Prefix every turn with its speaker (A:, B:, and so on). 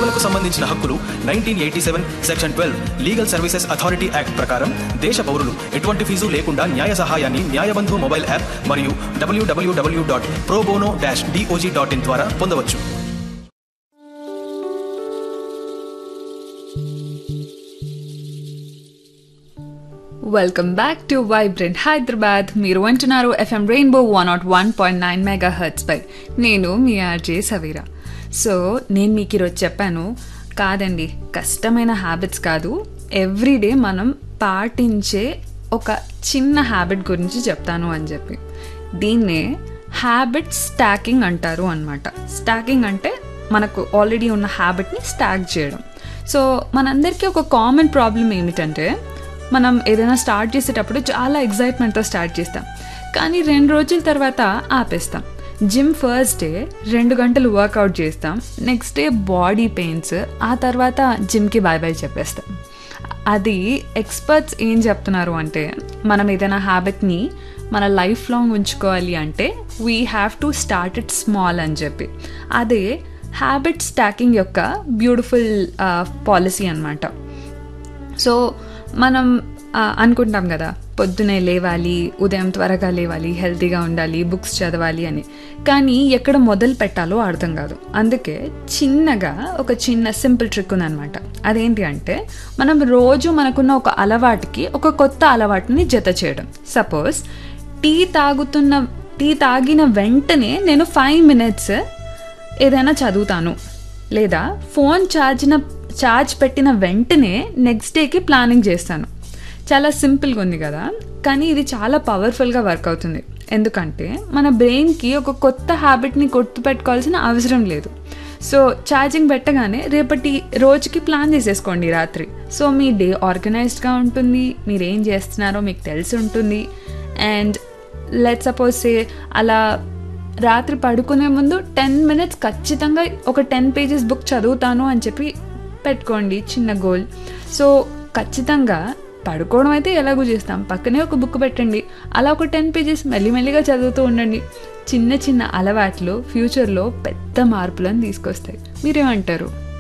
A: సేవలకు సంబంధించిన హక్కులు nineteen eighty seven section twelve legal services authority act ప్రకారం దేశ పౌరులు ఎటువంటి ఫీజు లేకుండా న్యాయ సహాయాన్ని న్యాయబంధు మొబైల్ యాప్ మరియు WWW dot pro bono dash DOG dot in ద్వారా పొందవచ్చు
B: welcome back to vibrant Hyderabad మీరు వింటున్నారు FM rainbow one naught one point nine megahertz పై నేను మీ ఆర్జే సవీరా సో నేను మీకు ఈరోజు చెప్పాను కాదండి కష్టమైన హ్యాబిట్స్ కాదు ఎవ్రీడే మనం పాటించే ఒక చిన్న హ్యాబిట్ గురించి చెప్తాను అని చెప్పి దీన్నే హ్యాబిట్ స్టాకింగ్ అంటారు అనమాట స్టాకింగ్ అంటే మనకు ఆల్రెడీ ఉన్న హ్యాబిట్ని స్టాక్ చేయడం సో మనందరికీ ఒక కామన్ ప్రాబ్లం ఏమిటంటే మనం ఏదైనా స్టార్ట్ చేసేటప్పుడు చాలా ఎగ్జైట్మెంట్తో స్టార్ట్ చేస్తాం కానీ రెండు రోజుల తర్వాత ఆపేస్తాం జిమ్ ఫస్ట్ డే రెండు గంటలు వర్కౌట్ చేస్తాం నెక్స్ట్ డే బాడీ పెయిన్స్ ఆ తర్వాత జిమ్కి బాయ్ బాయ్ చెప్పేస్తాం అది ఎక్స్పర్ట్స్ ఏం చెప్తున్నారు అంటే మనం ఏదైనా హ్యాబిట్ని మన లైఫ్ లాంగ్ ఉంచుకోవాలి అంటే we have to start it small అని చెప్పి అదే హ్యాబిట్ స్టాకింగ్ యొక్క బ్యూటిఫుల్ పాలసీ అనమాట సో మనం ఆ, అనుకుంటాం కదా పొద్దునే లేవాలి ఉదయం త్వరగా లేవాలి హెల్తీగా ఉండాలి బుక్స్ చదవాలి అని కానీ ఎక్కడ మొదలు పెట్టాలో అర్థం కాదు అందుకే చిన్నగా ఒక చిన్న సింపుల్ ట్రిక్ ఉందన్నమాట అదేంటి అంటే మనం రోజు మనకున్న ఒక అలవాటుకి ఒక కొత్త అలవాటుని జత చేయడం సపోజ్ టీ తాగుతున్న టీ తాగిన వెంటనే నేను ఫైవ్ మినిట్స్ ఏదైనా చదువుతాను లేదా ఫోన్ ఛార్జిన ఛార్జ్ పెట్టిన వెంటనే నెక్స్ట్ డేకి ప్లానింగ్ చేస్తాను చాలా సింపుల్గా ఉంది కదా కానీ ఇది చాలా పవర్ఫుల్గా వర్క్ అవుతుంది ఎందుకంటే మన బ్రెయిన్కి ఒక కొత్త హ్యాబిట్ని గుర్తుపెట్టుకోవాల్సిన అవసరం లేదు సో ఛార్జింగ్ పెట్టగానే రేపటి రోజుకి ప్లాన్ చేసేసుకోండి రాత్రి సో మీ డే ఆర్గనైజ్డ్గా ఉంటుంది మీరు ఏం చేస్తున్నారో మీకు తెలిసి ఉంటుంది అండ్ లెట్ సపోజ్ సే అలా రాత్రి పడుకునే ముందు టెన్ మినిట్స్ ఖచ్చితంగా ఒక టెన్ పేజెస్ బుక్ చదువుతాను అని చెప్పి పెట్టుకోండి చిన్న గోల్ సో ఖచ్చితంగా పడుకోవడం అయితే ఎలాగో చేస్తాం పక్కనే ఒక బుక్ పెట్టండి అలా ఒక టెన్ పేజెస్ మెల్లిమెల్లిగా చదువుతూ ఉండండి చిన్న చిన్న అలవాట్లు ఫ్యూచర్లో పెద్ద మార్పులను తీసుకొస్తాయి మీరేమంటారు